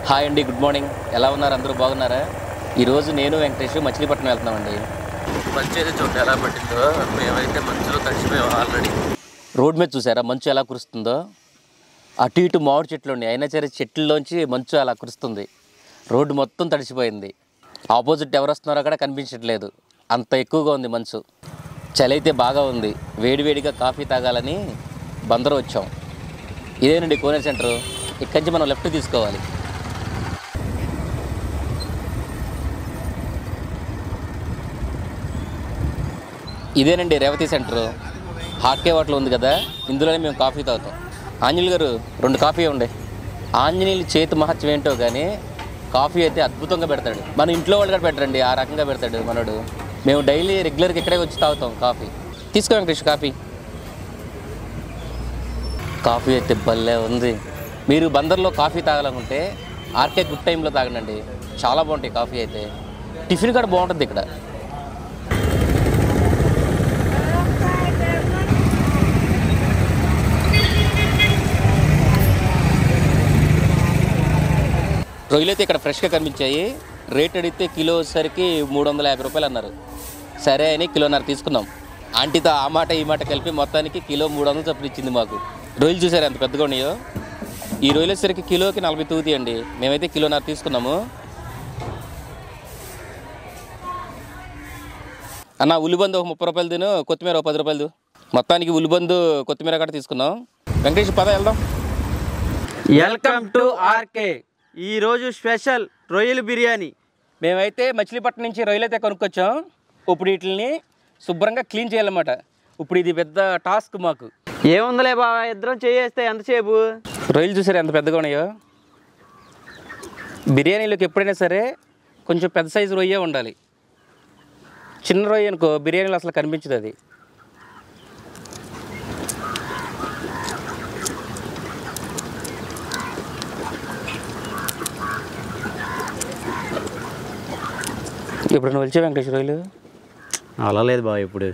Hi అండి good morning ఎలా ఉన్నారు అందరూ బాగున్నారా ఈరోజు నేను వెంకటేష్ మచిలీపట్నం వెళ్తున్నామండి మంచి అయితే చూడండి ఎలా పట్టిందో మేమైతే మంచులో తడిచిపోయాం ఆల్రెడీ రోడ్ మీద చూసారా మంచు ఎలా కురుస్తుందో అటు ఇటు మామిడి చెట్లు ఉన్నాయి అయినా సరే చెట్లలోంచి మంచు అలా కురుస్తుంది రోడ్డు మొత్తం తడిసిపోయింది ఆపోజిట్ ఎవరు వస్తున్నారో కూడా కనిపించట్లేదు అంత ఎక్కువగా ఉంది మంచు చలి అయితే బాగా ఉంది వేడివేడిగా కాఫీ తాగాలని బందరు వచ్చాం ఇదేనండి కోనేరు సెంటర్ ఇక్కడి నుంచి మనం లెఫ్ట్ తీసుకోవాలి ఇదేనండి రేవతి సెంటర్ హాకే వాటర్ ఉంది కదా ఇందులోనే మేము కాఫీ తాగుతాం ఆంజనేయులు గారు రెండు కాఫీ ఉండే ఆంజనేయులు చేతి మహత్యం ఏంటో కానీ కాఫీ అయితే అద్భుతంగా పెడతాడు మన ఇంట్లో వాళ్ళు కూడా పెట్టరండి ఆ రకంగా పెడతాడు మనోడు మేము డైలీ రెగ్యులర్గా ఇక్కడే వచ్చి తాగుతాం కాఫీ తీసుకో వెంకటేష్ కాఫీ కాఫీ అయితే భలే ఉంది మీరు బందర్లో కాఫీ తాగాలనుకుంటే ఆర్కే గుడ్ టైంలో తాగండి చాలా బాగుంటాయి కాఫీ అయితే టిఫిన్ కూడా బాగుంటుంది ఇక్కడ రొయ్యలు అయితే ఇక్కడ ఫ్రెష్గా కనిపించాయి రేట్ అడిగితే కిలో వచ్చేసరికి మూడు వందల యాభై రూపాయలు అన్నారు సరే అని కిలోన్నర తీసుకున్నాం ఆంటీతో ఆ మాట ఈ మాట కలిపి మొత్తానికి కిలో మూడు వందలు చొప్పున ఇచ్చింది మాకు రొయ్యలు చూసారు ఎంత పెద్దగా ఉన్నాయో ఈ రొయ్యలు వచ్చేసరికి కిలోకి నలభై తూతి అండి మేమైతే కిలోన్నర తీసుకున్నాము అన్న ఉల్లిబందు ఒక ముప్పై రూపాయలు తిను కొత్తిమీర ఒక పది రూపాయలు మొత్తానికి ఉల్లిబందు కొత్తిమీర కూడా తీసుకున్నాం వెంకటేష్ పద వెళ్దాం వెల్కమ్ టు ఆర్కే ఈరోజు స్పెషల్ రొయ్యల బిర్యానీ మేమైతే మచిలీపట్నం నుంచి రొయ్యలు అయితే కొనుక్కొచ్చాం ఇప్పుడు వీటిని శుభ్రంగా క్లీన్ చేయాలన్నమాట ఇప్పుడు ఇది పెద్ద టాస్క్ మాకు ఏముందిలే బాబా ఇద్దరం చేయేస్తే ఎంతసేపు రొయ్యలు చూసారు ఎంత పెద్దగా ఉన్నాయో బిర్యానీలోకి ఎప్పుడైనా సరే కొంచెం పెద్ద సైజు రొయ్యే ఉండాలి చిన్న రొయ్య అనుకో బిర్యానీలో అసలు కనిపించదు అది ఇప్పుడు నువ్వు వచ్చే వెంకటేశ్వర రొయ్యలు అలా లేదు బాబా ఇప్పుడు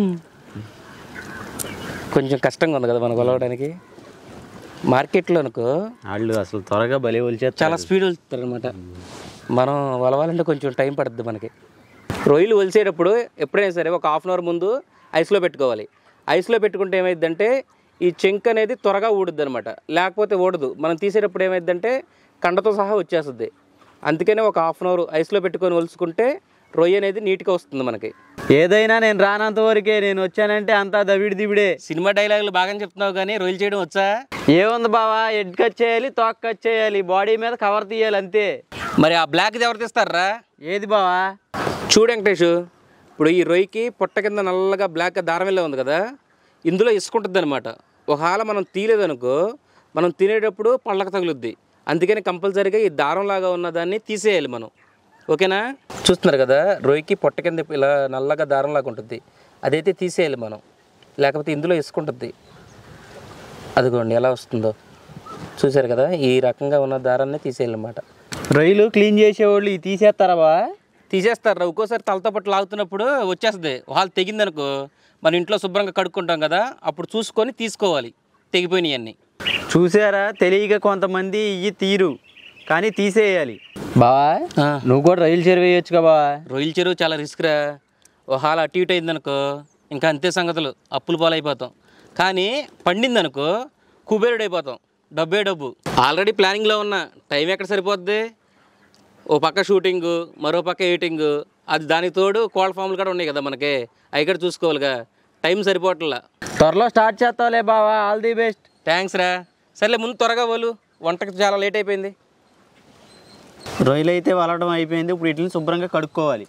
కొంచెం కష్టంగా ఉంది కదా మనం కొలవడానికి మార్కెట్లో అనుకో వాళ్ళు అసలు త్వరగా బలి ఒలిచేస్తారు చాలా స్పీడ్ వెళ్తారు అనమాట మనం వలవాలంటే కొంచెం టైం పడుతుంది మనకి రొయ్యలు ఒలిసేటప్పుడు ఎప్పుడైనా సరే ఒక హాఫ్ అన్ అవర్ ముందు ఐస్లో పెట్టుకోవాలి ఐస్లో పెట్టుకుంటే ఏమైందంటే ఈ చెంక్ అనేది త్వరగా ఊడుద్ది అనమాట లేకపోతే ఊడదు మనం తీసేటప్పుడు ఏమైందంటే కండతో సహా వచ్చేస్తుంది అందుకనే ఒక హాఫ్ అన్ అవర్ ఐస్లో పెట్టుకొని ఒలుచుకుంటే రొయ్య అనేది నీట్గా వస్తుంది మనకి ఏదైనా నేను రానంత వరకే నేను వచ్చానంటే అంతా దవిడి దివిడే సినిమా డైలాగులు బాగా చెప్తున్నావు కానీ రొయ్యలు చేయడం వచ్చా ఏముంది బావా హెడ్ కట్ చేయాలి తోక కట్ చేయాలి బాడీ మీద కవర్ తీయాలి అంతే మరి ఆ బ్లాక్ది ఎవరు తీస్తారా ఏది బావా చూడు వెంకటేష్ ఇప్పుడు ఈ రొయ్యకి పొట్ట కింద నల్లగా బ్లాక్గా దారం వెళ్ళే ఉంది కదా ఇందులో ఇసుకుంటుంది అనమాట ఒకవేళ మనం తీయలేదనుకో మనం తినేటప్పుడు పళ్ళకు తగులుద్ది అందుకని కంపల్సరీగా ఈ దారంలాగా ఉన్న దాన్ని తీసేయాలి మనం ఓకేనా చూస్తున్నారు కదా రొయ్యకి పొట్ట కింద ఇలా నల్లగా దారంలాగా ఉంటుంది అదైతే తీసేయాలి మనం లేకపోతే ఇందులో ఇసుకుంటుంది అదిగోండి ఎలా వస్తుందో చూశారు కదా ఈ రకంగా ఉన్న దారాన్ని తీసేయాలన్నమాట రొయ్యలు క్లీన్ చేసేవాళ్ళు ఇవి తీసేస్తారా బావా తీసేస్తారు ఒక్కోసారి తలతో పట్టు లాగుతున్నప్పుడు వచ్చేస్తుంది వాళ్ళు తెగిందనుకో మన ఇంట్లో శుభ్రంగా కడుక్కుంటాం కదా అప్పుడు చూసుకొని తీసుకోవాలి తెగిపోయినాయి అన్నీ చూసారా తెలియక కొంతమంది ఇవి తీరు కానీ తీసేయాలి బావా నువ్వు కూడా రైలు చెరువు వేయొచ్చుగా బావా రొయ్యల చెరువు చాలా రిస్క్ రా ఒకవేళ అటు ఇటు అయిందనుకో ఇంకా అంతే సంగతులు అప్పులు పాలైపోతాం కానీ పండిందనుకో కుబేరుడు అయిపోతాం డబ్బే డబ్బు ఆల్రెడీ ప్లానింగ్లో ఉన్న టైం ఎక్కడ సరిపోద్ది ఓ పక్క షూటింగ్ మరో పక్క ఎడిటింగ్ అది దానికి తోడు కోళ్ళ ఫామ్లు కూడా ఉన్నాయి కదా మనకి అవి కూడా చూసుకోవాలిగా టైం సరిపోవట్లా త్వరలో స్టార్ట్ చేస్తావులే బావా ఆల్ ది బెస్ట్ థ్యాంక్స్ రా సర్లే ముందు త్వరగా వాళ్ళు వంటకి చాలా లేట్ అయిపోయింది రొయ్యలు అయితే వలడం అయిపోయింది ఇప్పుడు వీటిని శుభ్రంగా కడుక్కోవాలి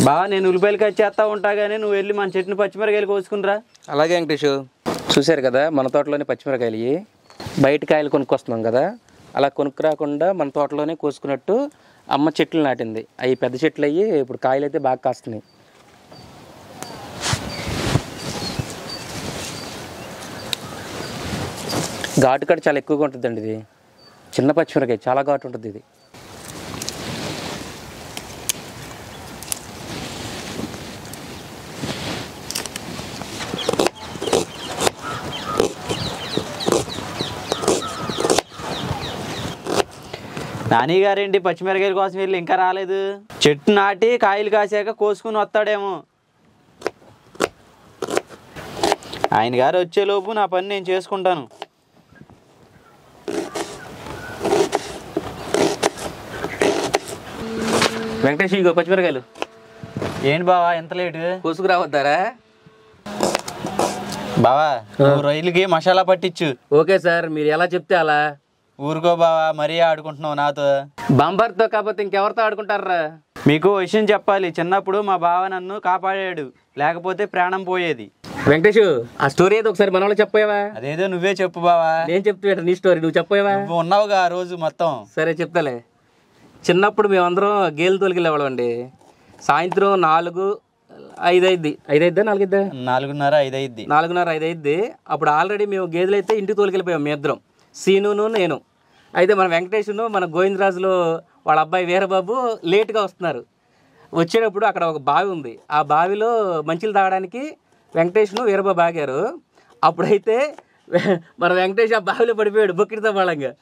బావా నేను ఉల్లిపాయలు కట్ చేస్తా ఉంటా కానీ నువ్వు వెళ్ళి మన చెట్టుని పచ్చిమిరకాయలు కోసుకునిరా అలాగే వెంకటేష్ చూశారు కదా మన తోటలోనే పచ్చిమిరకాయలు ఇవి. బయట కాయలు కొనుక్కొస్తున్నాం కదా అలా కొనుక్కు రాకుండా మన తోటలోనే కోసుకున్నట్టు అమ్మ చెట్లు నాటింది అవి పెద్ద చెట్లు అయ్యి ఇప్పుడు కాయలు అయితే బాగా కాస్తున్నాయి ఘాటు కడ చాలా ఎక్కువగా ఉంటుందండి ఇది చిన్న పచ్చిమిరకాయ చాలా ఘాటు ఉంటుంది ఇది నాని గారేంటి పచ్చిమిరకాయల కోసం వెళ్ళి ఇంకా రాలేదు చెట్టు నాటి కాయలు కాసాక కోసుకుని వస్తాడేమో ఆయన గారు వచ్చేలోపు నా పని నేను చేసుకుంటాను వెంకటేష్ ఇగో పచ్చిమిరకాయలు ఏంటి బావా ఎంత లేటు కోసుకురావద్దారా బావా నువ్వు రైలుకి మసాలా పట్టించు ఓకే సార్ మీరు ఎలా చెప్తే అలా ఊరుకో బావా మరీ ఆడుకుంటున్నావు నాతో బంబర్తో కాకపోతే ఇంకెవరితో ఆడుకుంటారా మీకు ఓ విషయం చెప్పాలి చిన్నప్పుడు మా బావ నన్ను కాపాడాడు లేకపోతే ప్రాణం పోయేది వెంకటేష్ ఆ స్టోరీ ఏదో ఒకసారి మన వాళ్ళు చెప్పావా అదేదో నువ్వే చెప్పు బావా నేను చెప్తే నీ స్టోరీ నువ్వు చెప్పావా నువ్వు ఉన్నావుగా ఆ రోజు మొత్తం సరే చెప్తాలే చిన్నప్పుడు మేమందరం గేలు తోలికెళ్ళేవాళ్ళం అండి సాయంత్రం నాలుగు ఐదు అయిద్ది ఐదు అయిద్దా నాలుగు అయిద్దా నాలుగున్నర ఐదు అయింది నాలుగున్నర ఐదు అయిద్ది అప్పుడు ఆల్రెడీ మేము గేదెలు అయితే ఇంటికి తోలికెళ్ళిపోయాం మీ ఇద్దరం సీనును నేను అయితే మన వెంకటేష్ను మన గోవిందరాజులో వాళ్ళ అబ్బాయి వీరబాబు లేట్గా వస్తున్నారు వచ్చేటప్పుడు అక్కడ ఒక బావి ఉంది ఆ బావిలో మంచిలు తాగడానికి వెంకటేష్ను వీరబాబు ఆగారు అప్పుడైతే వె- మన వెంకటేష్ ఆ బావిలో పడిపోయాడు బొక్కిడితో బాళంగా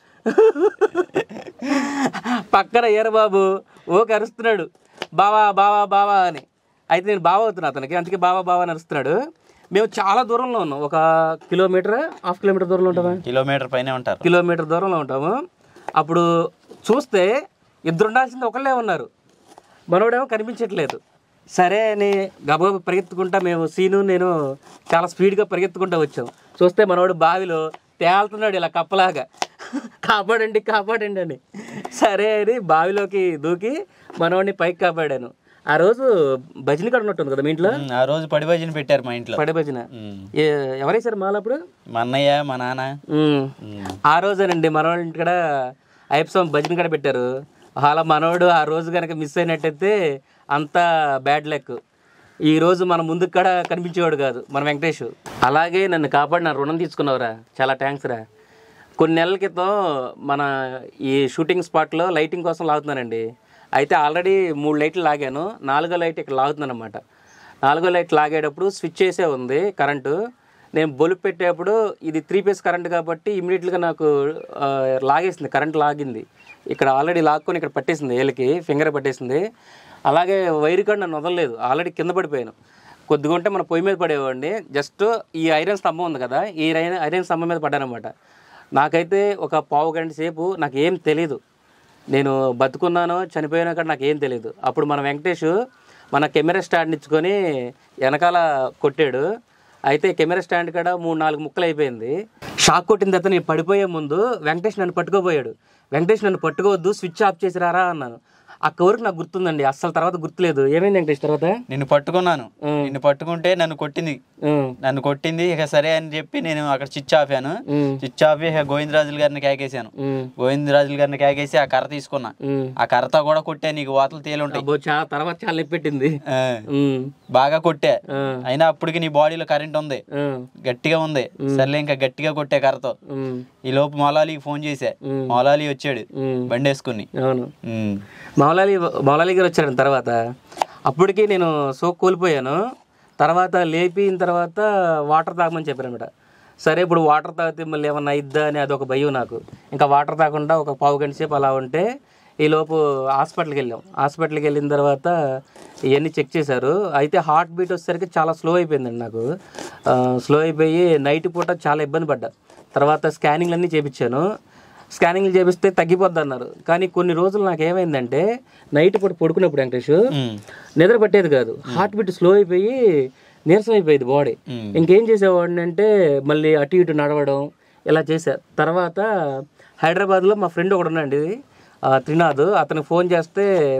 పక్కన వీరబాబు ఓ కరుస్తున్నాడు బావా బావా బావా అని అయితే నేను బావ అవుతున్నా అతనికి అందుకే బావా బావా అని అరుస్తున్నాడు మేము చాలా దూరంలో ఉన్నాం ఒక కిలోమీటర్ హాఫ్ కిలోమీటర్ దూరంలో ఉంటామా కిలోమీటర్ పైనే ఉంటారు కిలోమీటర్ దూరంలో ఉంటాము అప్పుడు చూస్తే ఇద్దరు ఉండాల్సింది ఒకళ్ళే ఉన్నారు మనోడేమో కనిపించట్లేదు సరే అని గబగబా పరిగెత్తుకుంటా మేము సీను నేను చాలా స్పీడ్గా పరిగెత్తుకుంటా వచ్చాం చూస్తే మనోడు బావిలో తేలుతున్నాడు ఇలా కప్పలాగా కాపాడండి కాపాడండి అని సరే అని బావిలోకి దూకి మనోడిని పైకి కాపాడాను ఆ రోజు భజన కాడ ఉన్నట్టుంది కదా మీ ఇంట్లో ఉమ్, ఆ రోజు పడి భజన పెట్టారు మా ఇంట్లో పడే భజన ఉమ్. ఏ- ఎవరేసారు మాలప్పుడు మా అన్నయ్య మా నాన్న ఉమ్. ఉమ్. ఆ రోజేనండి మనవాళ్ళ ఇంటి కాడ అయ్యప్ప స్వామి భజన కాడ పెట్టారు అలా మనోడు ఆ రోజు కనుక మిస్ అయినట్టయితే అంతా బ్యాడ్ లక్ ఈ రోజు మన ముందు కూడా కనిపించేవాడు కాదు మన వెంకటేష్ అలాగే నన్ను కాపాడిన రుణం తీసుకున్నావురా చాలా థ్యాంక్స్ రా కొన్ని నెలల క్రితం మన ఈ షూటింగ్ స్పాట్లో లైటింగ్ కోసం లాగుతున్నానండి అయితే ఆల్రెడీ మూడు లైట్లు లాగాను నాలుగో లైట్ ఇక్కడ లాగుతున్నాను అనమాట నాలుగో లైట్ లాగేటప్పుడు స్విచ్ చేసే ఉంది కరెంటు నేను బొలుపు పెట్టేటప్పుడు ఇది త్రీ పీస్ కరెంట్ కాబట్టి ఇమీడియట్గా నాకు ఆ, లాగేసింది కరెంట్ లాగింది ఇక్కడ ఆల్రెడీ లాక్కొని ఇక్కడ పట్టేసింది ఏళ్ళకి ఫింగర్ పట్టేసింది అలాగే వైర్ కూడా నన్ను వదలలేదు ఆల్రెడీ కింద పడిపోయాను కొద్దిగా ఉంటే మన పొయ్యి మీద పడేవాడిని జస్ట్ ఈ ఐరన్ స్తంభం ఉంది కదా ఈ ఐరన్ ఐరన్ స్తంభం మీద పడ్డానమాట నాకైతే ఒక పావు గంట సేపు నాకు ఏం తెలియదు నేను బతుకున్నానో చనిపోయానో కూడా నాకు ఏం తెలియదు అప్పుడు మన వెంకటేష్ మన కెమెరా స్టాండ్ ఇచ్చుకొని వెనకాల కొట్టాడు అయితే కెమెరా స్టాండ్ కాడ మూడు నాలుగు ముక్కలు అయిపోయింది షాక్ కొట్టిన తర్వాత నేను పడిపోయే ముందు వెంకటేష్ నన్ను పట్టుకోపోయాడు వెంకటేష్ నన్ను పట్టుకోవద్దు స్విచ్ ఆఫ్ చేసి రారా అన్నాను అక్క వరకు నాకు గుర్తుందండి అస్సలు తర్వాత గుర్తులేదు ఏమైంది వెంకటేష్ తర్వాత నిన్ను పట్టుకున్నాను ఉమ్. నిన్ను పట్టుకుంటే నన్ను కొట్టింది ఉమ్, నన్ను కొట్టింది ఇక సరే అని చెప్పి నేను అక్కడ స్విచ్ ఆపాను ఉమ్, స్విచ్ ఆపి ఇక గోవిందరాజుల గారిని కేకేశాను ఉమ్, గోవిందరాజుల గారిని కేకేసి ఆ కర్ర తీసుకున్నా ఉమ్. ఆ కర్రతో కూడా కొట్టే నీకు వాతలు తేలుంటాయి అబ్బో చాలా తర్వాత చాలా నొప్పి పెట్టింది ఆ, ఉమ్, బాగా కొట్టే ఆ, అయినా అప్పటికి నీ బాడీలో కరెంట్ ఉంది ఆ, గట్టిగా ఉంది సర్లే ఇంకా గట్టిగా కొట్టే కర్రతో ఉమ్, ఈ లోపు మౌలాలికి ఫోన్ చేశా ఉమ్. మౌలాలి వచ్చాడు ఉమ్. బండి వేసుకుని అవును ఉమ్. మౌలాలి మౌలాలి గారు వచ్చారు తర్వాత అప్పటికి నేను సోక్ కోల్పోయాను తర్వాత లేపిన తర్వాత వాటర్ తాగమని చెప్పారనమాట సరే ఇప్పుడు వాటర్ తాగితే మళ్ళీ ఏమన్నా అయిద్దా అని అదొక భయం నాకు ఇంకా వాటర్ తాగకుండా ఒక పావు గంట సేపు అలా ఉంటే ఈలోపు హాస్పిటల్కి వెళ్ళాం హాస్పిటల్కి వెళ్ళిన తర్వాత ఇవన్నీ చెక్ చేశారు అయితే హార్ట్ బీట్ వచ్చేసరికి చాలా స్లో అయిపోయిందండి నాకు స్లో అయిపోయి నైట్ పూట చాలా ఇబ్బంది పడ్డా తర్వాత స్కానింగ్లు అన్నీ చేయించాను స్కానింగ్లు చేపిస్తే తగ్గిపోద్ది అన్నారు కానీ కొన్ని రోజులు నాకు ఏమైందంటే నైట్ పూట పడుకున్నప్పుడు వెంకటేష్ ఉమ్. నిద్ర పట్టేది కాదు హార్ట్ బీట్ స్లో అయిపోయి నీరసం అయిపోయేది బాడీ ఉమ్. ఇంకేం చేసేవాడిని అంటే మళ్ళీ అటు ఇటు నడవడం ఇలా చేశా తర్వాత హైదరాబాద్లో మా ఫ్రెండ్ ఒకడు ఉన్నాడు ఆ, త్రినాథ్ అతనికి ఫోన్ చేస్తే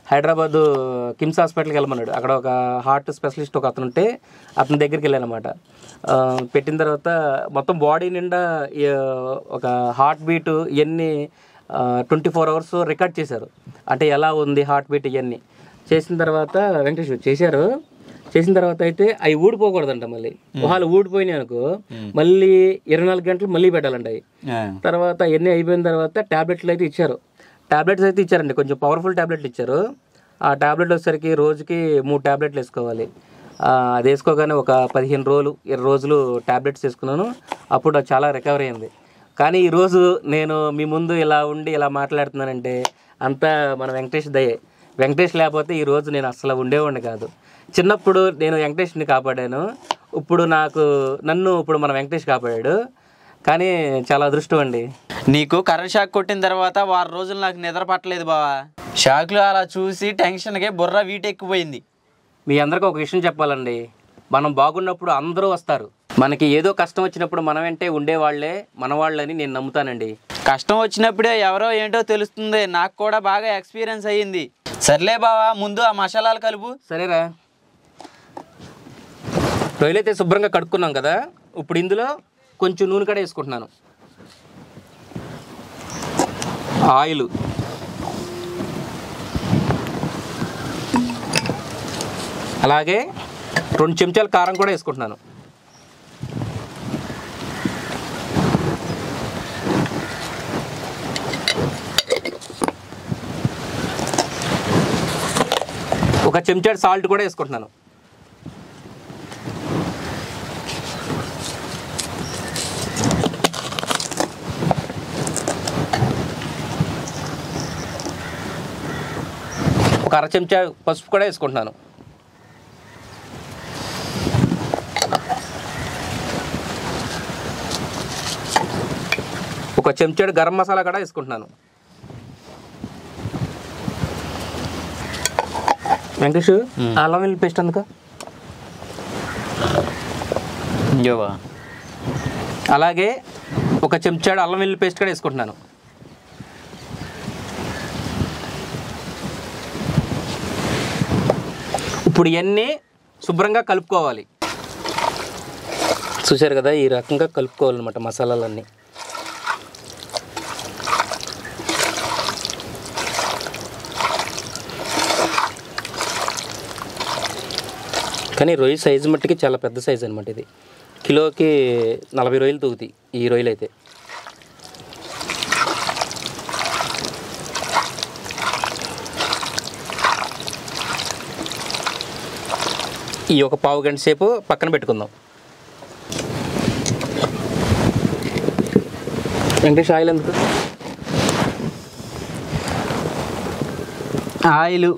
హైదరాబాద్ కిమ్స్ హాస్పిటల్కి వెళ్ళమన్నాడు అక్కడ ఒక హార్ట్ స్పెషలిస్ట్ ఒక అతను ఉంటే అతని దగ్గరికి వెళ్ళానమాట పెట్టిన తర్వాత మొత్తం బాడీ నిండా ఈ, ఒక హార్ట్ బీట్ ఇవన్నీ ట్వంటీ ఫోర్ అవర్స్ రికార్డ్ చేశారు అంటే ఎలా ఉంది హార్ట్ బీట్ ఇవన్నీ చేసిన తర్వాత వెంకటేష్ చేశారు చేసిన తర్వాత అయితే అవి ఊడిపోకూడదంట మళ్ళీ వాళ్ళు ఊడిపోయినాయి అనుకో మళ్ళీ ఇరవై నాలుగు గంటలు మళ్ళీ పెట్టాలంట అవి తర్వాత ఎన్ని అయిపోయిన తర్వాత టాబ్లెట్లు అయితే ఇచ్చారు టాబ్లెట్స్ అయితే ఇచ్చారండి కొంచెం పవర్ఫుల్ టాబ్లెట్లు ఇచ్చారు ఆ టాబ్లెట్ వచ్చేసరికి రోజుకి మూడు టాబ్లెట్లు వేసుకోవాలి ఆ, అది వేసుకోగానే ఒక పదిహేను రోజులు ఇరవై రోజులు టాబ్లెట్స్ వేసుకున్నాను అప్పుడు అది చాలా రికవరీ అయింది కానీ ఈరోజు నేను మీ ముందు ఇలా ఉండి ఇలా మాట్లాడుతున్నానంటే అంతా మన వెంకటేష్ దయే వెంకటేష్ లేకపోతే ఈ రోజు నేను అసలు ఉండేవాడిని కాదు చిన్నప్పుడు నేను వెంకటేష్ని కాపాడాను ఇప్పుడు నాకు నన్ను ఇప్పుడు మన వెంకటేష్ కాపాడాడు కానీ చాలా అదృష్టం అండి నీకు కరెంట్ షాక్ కొట్టిన తర్వాత వారం రోజులు నాకు నిద్ర పట్టలేదు బావా షాక్లు అలా చూసి టెన్షన్కి బుర్ర వీటెక్కిపోయింది మీ అందరికీ ఒక విషయం చెప్పాలండి మనం బాగున్నప్పుడు అందరూ వస్తారు మనకి ఏదో కష్టం వచ్చినప్పుడు మనం వెంటే ఉండేవాళ్లే మనవాళ్ళని నేను నమ్ముతానండి కష్టం వచ్చినప్పుడే ఎవరో ఏంటో తెలుస్తుంది నాకు కూడా బాగా ఎక్స్పీరియన్స్ అయ్యింది సర్లే బావా ముందు ఆ మసాలాలు కలుపు సరేరా రొయ్యలైతే శుభ్రంగా కడుక్కున్నాం కదా ఇప్పుడు ఇందులో కొంచెం నూనె కూడా వేసుకుంటున్నాను ఆయిల్ అలాగే రెండు చెంచాల కారం కూడా వేసుకుంటున్నాను ఒక చెంచాడు సాల్ట్ కూడా వేసుకుంటున్నాను ఒక అర చెంచా పసుపు కూడా వేసుకుంటున్నాను ఒక చెంచాడు గరం మసాలా కూడా వేసుకుంటున్నాను వెంకటేష్ అల్లం వెల్లుల్లి పేస్ట్ అందుక ఇంజోవా అలాగే ఒక చెంచాడు అల్లం వెల్లుల్లి పేస్ట్ కూడా వేసుకుంటున్నాను ఇప్పుడు ఇవన్నీ శుభ్రంగా కలుపుకోవాలి చూశారు కదా ఈ రకంగా కలుపుకోవాలన్నమాట మసాలాలన్నీ కానీ రొయ్య సైజు మట్టికి చాలా పెద్ద సైజు అనమాట ఇది కిలోకి నలభై రొయ్యలు తూగుతాయి ఈ రొయ్యలు అయితే ఈ ఒక పావు గంట సేపు పక్కన పెట్టుకుందాం వెంకటేష్ ఆయిల్ ఎందుకు ఆయిల్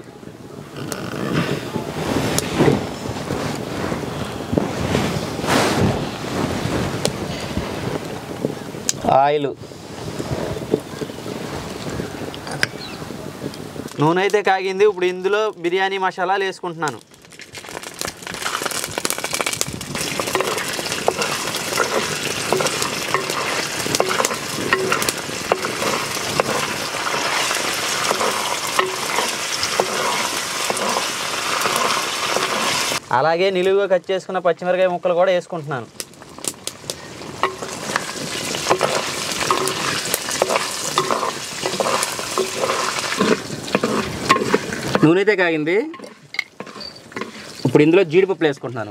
ఆయిల్ నూనె అయితే కాగింది ఇప్పుడు ఇందులో బిర్యానీ మసాలాలు వేసుకుంటున్నాను అలాగే నిలువుగా కట్ చేసుకున్న పచ్చిమిరకాయ ముక్కలు కూడా వేసుకుంటున్నాను నూనె అయితే కాగింది ఇప్పుడు ఇందులో జీడిపప్పులు వేసుకుంటున్నాను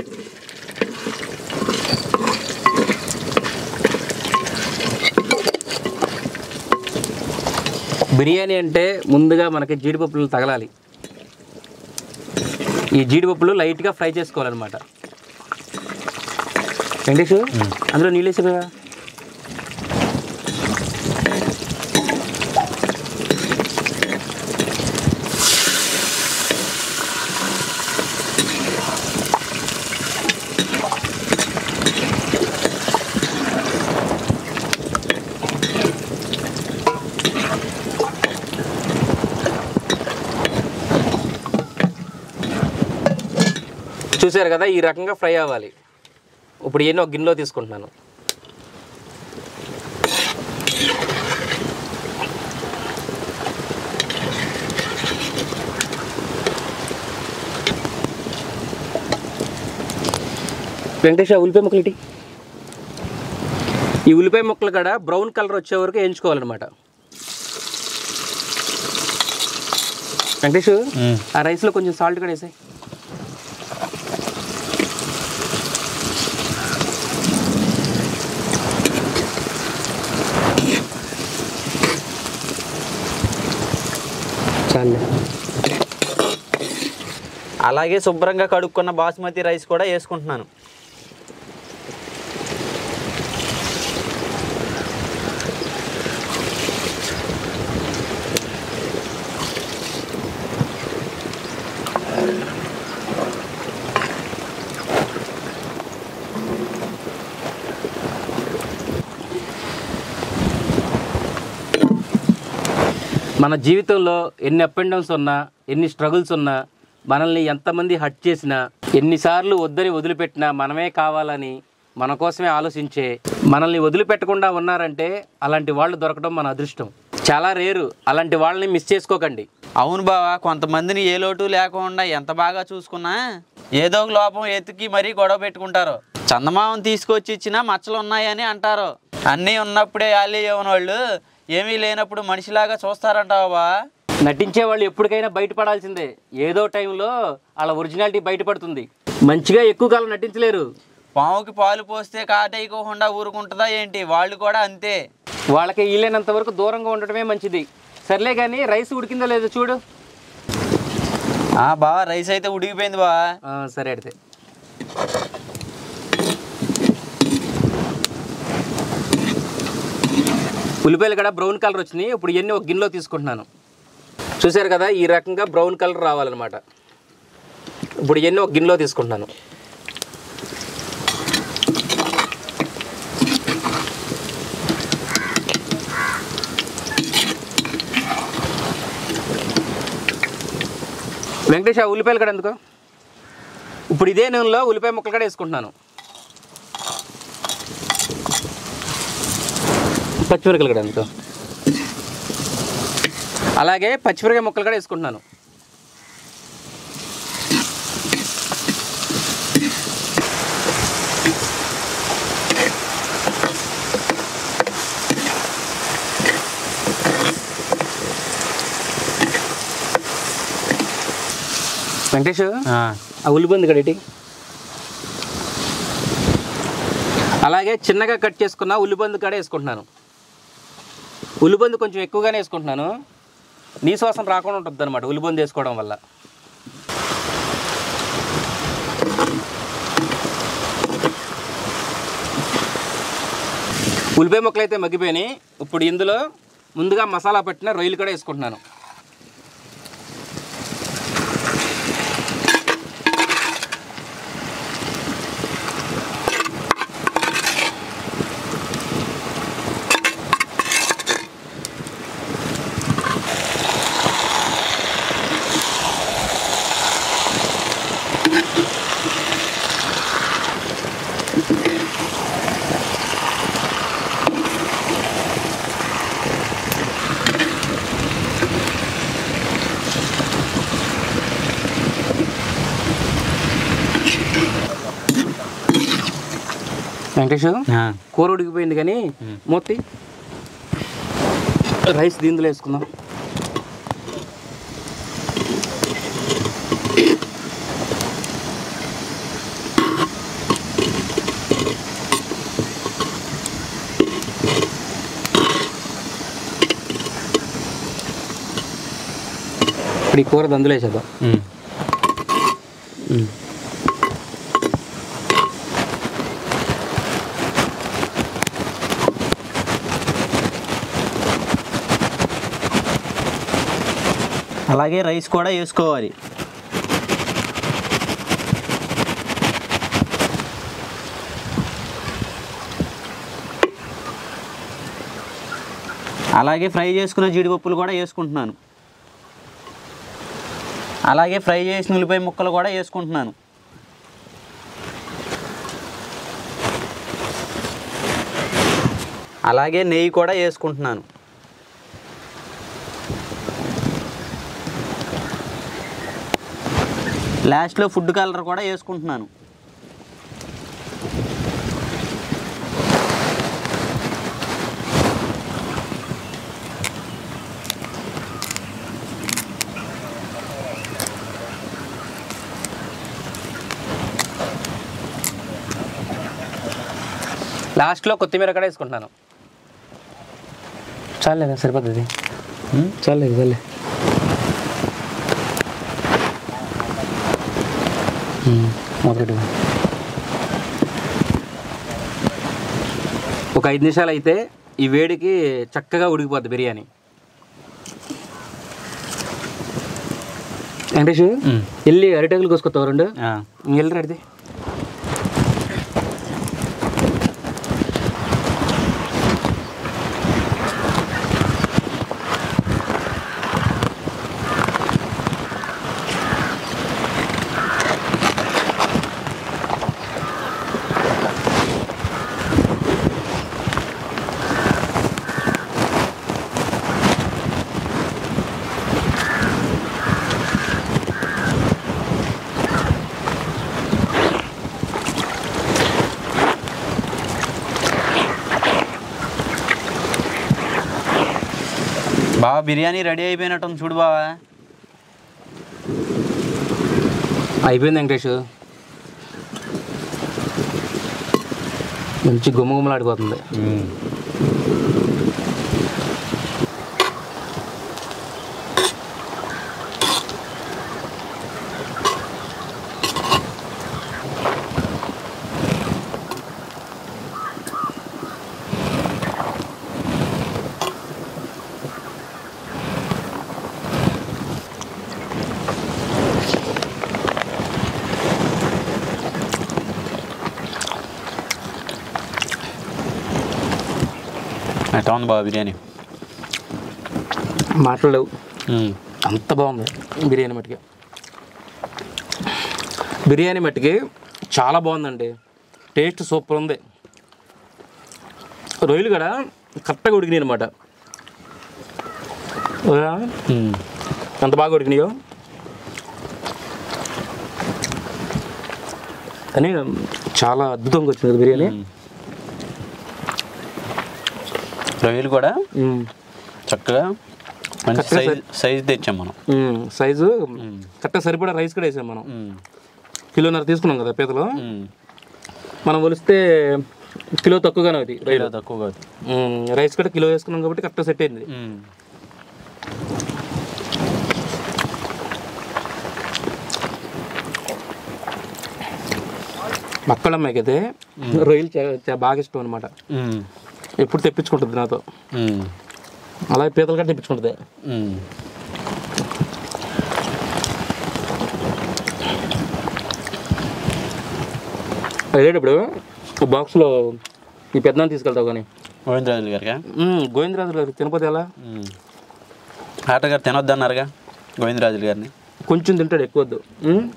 బిర్యానీ అంటే ముందుగా మనకి జీడిపప్పులు తగలాలి ఈ జీడిపప్పులు లైట్గా ఫ్రై చేసుకోవాలన్నమాట వెంకటేష్ అందులో నీళ్ళు వేసారు కదా చూసారు కదా ఈ రకంగా ఫ్రై అవ్వాలి ఇప్పుడు ఎన్నో గిన్నెలో తీసుకుంటున్నాను వెంకటేష్ ఆ ఉల్లిపాయ ముక్కలు ఇటీ ఈ ఉల్లిపాయ ముక్కలు కూడా బ్రౌన్ కలర్ వచ్చే వరకు వేయించుకోవాలన్నమాట వెంకటేష్ ఆ రైస్లో కొంచెం సాల్ట్ కూడా వేసాయి చాలే అలాగే శుభ్రంగా కడుక్కున్న బాస్మతి రైస్ కూడా వేసుకుంటున్నాను మన జీవితంలో ఎన్ని అప్ అండ్ డౌన్స్ ఉన్నా ఎన్ని స్ట్రగుల్స్ ఉన్నా మనల్ని ఎంతమంది హట్ చేసినా ఎన్నిసార్లు వద్దని వదిలిపెట్టినా మనమే కావాలని మన కోసమే ఆలోచించే మనల్ని వదిలిపెట్టకుండా ఉన్నారంటే అలాంటి వాళ్ళు దొరకడం మన అదృష్టం చాలా రేరు అలాంటి వాళ్ళని మిస్ చేసుకోకండి అవును బావా కొంతమందిని ఏ లోటు లేకుండా ఎంత బాగా చూసుకున్నా ఏదో ఒక లోపం ఎతికి మరీ గొడవ పెట్టుకుంటారు చందమామం తీసుకొచ్చి ఇచ్చినా మచ్చలు ఉన్నాయని అంటారు అన్నీ ఉన్నప్పుడే యాలి ఇవ్వని వాళ్ళు ఏమీ లేనప్పుడు మనిషిలాగా చూస్తారంటావా బా నటించే వాళ్ళు ఎప్పటికైనా బయటపడాల్సిందే ఏదో టైంలో వాళ్ళ ఒరిజినాలిటీ బయటపడుతుంది మంచిగా ఎక్కువ కాలం నటించలేరు పాముకి పాలు పోస్తే కాటేయకోకుండా ఊరుకుంటుందా ఏంటి వాళ్ళు కూడా అంతే వాళ్ళకి వీలైనంత వరకు దూరంగా ఉండటమే మంచిది సర్లే కానీ రైస్ ఉడికిందో లేదో చూడు ఆ బావా రైస్ అయితే ఉడికిపోయింది బా ఆ, సరే అయితే ఉల్లిపాయలు కూడా బ్రౌన్ కలర్ వచ్చినాయి ఇప్పుడు ఇవన్నీ ఒక గిన్నెలో తీసుకుంటున్నాను చూశారు కదా ఈ రకంగా బ్రౌన్ కలర్ రావాలన్నమాట ఇప్పుడు ఇవన్నీ ఒక గిన్నెలో తీసుకుంటున్నాను వెంకటేష్ ఆ ఉల్లిపాయలు కూడా ఎందుకు ఇప్పుడు ఇదే నూనెలో ఉల్లిపాయ ముక్కలు కూడా వేసుకుంటున్నాను పచ్చిమిరకలు కూడా ఎందుకు అలాగే పచ్చిమిరకాయ ముక్కలు కూడా వేసుకుంటున్నాను వెంకటేష్ ఆ ఉల్లిపంది కడేటి అలాగే చిన్నగా కట్ చేసుకున్న ఉల్లిపంది కాడ వేసుకుంటున్నాను ఉల్లిపంది కొంచెం ఎక్కువగానే వేసుకుంటున్నాను నీ శ్వాసం రాకుండా ఉంటుంది అనమాట ఉల్లిపంది వేసుకోవడం వల్ల ఉల్లిపాయ ముక్కలు అయితే మగ్గిపోయినాయి ఇప్పుడు ఇందులో ముందుగా మసాలా పట్టిన రొయ్యలు కూడా వేసుకుంటున్నాను వెంకటేష్ కూర ఉడికిపోయింది కానీ మూర్తి రైస్ దీంట్లో వేసుకుందాం ఇప్పుడు ఈ కూర అందులో వేసేద్దాం అలాగే రైస్ కూడా వేసుకోవాలి అలాగే ఫ్రై చేసుకున్న జీడిపప్పులు కూడా వేసుకుంటున్నాను అలాగే ఫ్రై చేసిన ఉల్లిపాయ ముక్కలు కూడా వేసుకుంటున్నాను అలాగే నెయ్యి కూడా వేసుకుంటున్నాను లాస్ట్లో ఫుడ్ కలర్ కూడా వేసుకుంటున్నాను లాస్ట్లో కొత్తిమీర కూడా వేసుకుంటున్నాను చాలేదా సరిపోతుంది చాలేదు చాలే మొదటి ఒక ఐదు నిమిషాలు అయితే ఈ వేడికి చక్కగా ఉడికిపోద్ది బిర్యానీ వెంకటేష్ వెళ్ళి అరిటాకులు కోసుకొస్తావు రెండు వెళ్ళి రెడీ బావా బిర్యానీ రెడీ అయిపోయినట్టుంది చూడు బావా అయిపోయింది వెంకటేష్ మంచి గుమ్మ గుమ్మలాడిపోతుంది ఎట్లా ఉంది బావ బిర్యానీ మాట్లాడలేవు అంత బాగుంది బిర్యానీ మట్టికి బిర్యానీ మట్టికి చాలా బాగుందండి టేస్ట్ సూపర్ ఉంది రొయ్యలు కూడా కరెక్ట్గా ఉడికినాయి అనమాట ఎంత బాగా ఉడికినాయో కానీ చాలా అద్భుతంగా వచ్చింది కదా బిర్యానీ రొయ్యలు కూడా మ్మ్. చక్కగా మంచి చక్కగా సైజ్ సైజ్ తెచ్చాం మనం మ్మ్. సైజు కరెక్ట్గా సరిపడా రైస్ కూడా వేసాం మనం కిలోన్నర తీసుకున్నాం కదా పీతలు మనం కొలిస్తే కిలో తక్కువగానే అవుతుంది రైలు తక్కువగా అవుతుంది. మ్మ్. రైస్ కూడా కిలో వేసుకున్నాం కాబట్టి కరెక్ట్గా సెట్ అయింది ఉమ్. మక్కడమ్మాయికి అయితే రొయ్యలు చా- చా- బాగా ఇష్టం అనమాట ఉమ్. ఎప్పుడు తెప్పించుకుంటుంది నాతో ఉమ్. అలాగే పీతలు కూడా తెప్పించుకుంటుంది ఉమ్. వెళ్ళేటప్పుడు బాక్స్లో ఈ పెద్దనాన్ని తీసుకెళ్తావు కానీ గోవిందరాజులు గారిగా మ్మ్. గోవిందరాజు గారు తినపోతే ఎలా ఉమ్. ఆటగారు తినొద్దన్నారుగా గోవిందరాజులు గారిని కొంచెం తింటాడు ఎక్కువ వద్దు మ్మ్?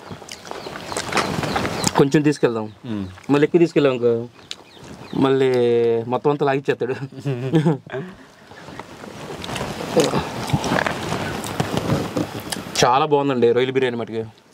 కొంచెం తీసుకెళ్దాం ఉమ్. మళ్ళీ ఎక్కువ తీసుకెళ్ళాం అనుకో మళ్ళీ మొత్తం అంతా లాగిచ్చేస్తాడు చాలా బాగుందండి రొయ్యల బిర్యానీ మటుకి